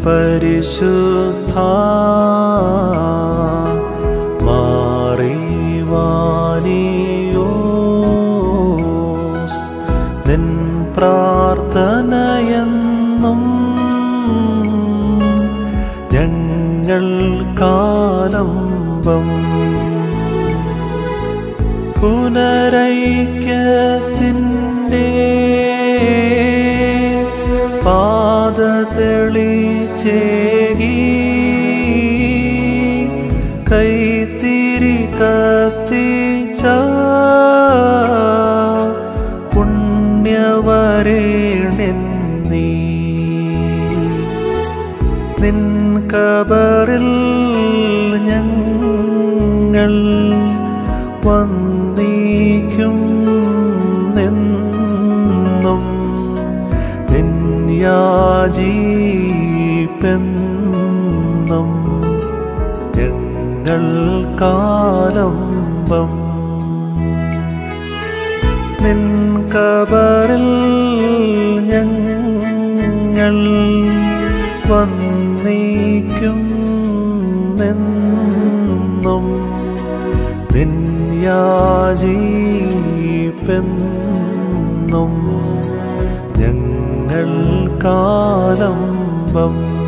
പരിശുദ്ധ മാറിവാനിയോസ് നിൻ പ്രാർത്ഥനയെന്നും ഞങ്ങൾ കാലംബം പുനരൈക്യത്തിൻ്റെ പാദതെളിച്ചേകി കൈത്തിരി കത്തിച്ച പുണ്യവരേണ്യൻ നീ നിൻ കബറിൽ ഞങ്ങൾ വന്നീക്കും നിന്നും നിൻ യാജീപ്പെന്നും ഞങ്ങൾ കാലംബം നിൻ കബറിൽ ഞങ്ങൾ വന്നീക്കും നിന്നും നിൻ യാജീപ്പെന്നും ഞങ്ങൾ കാലംബം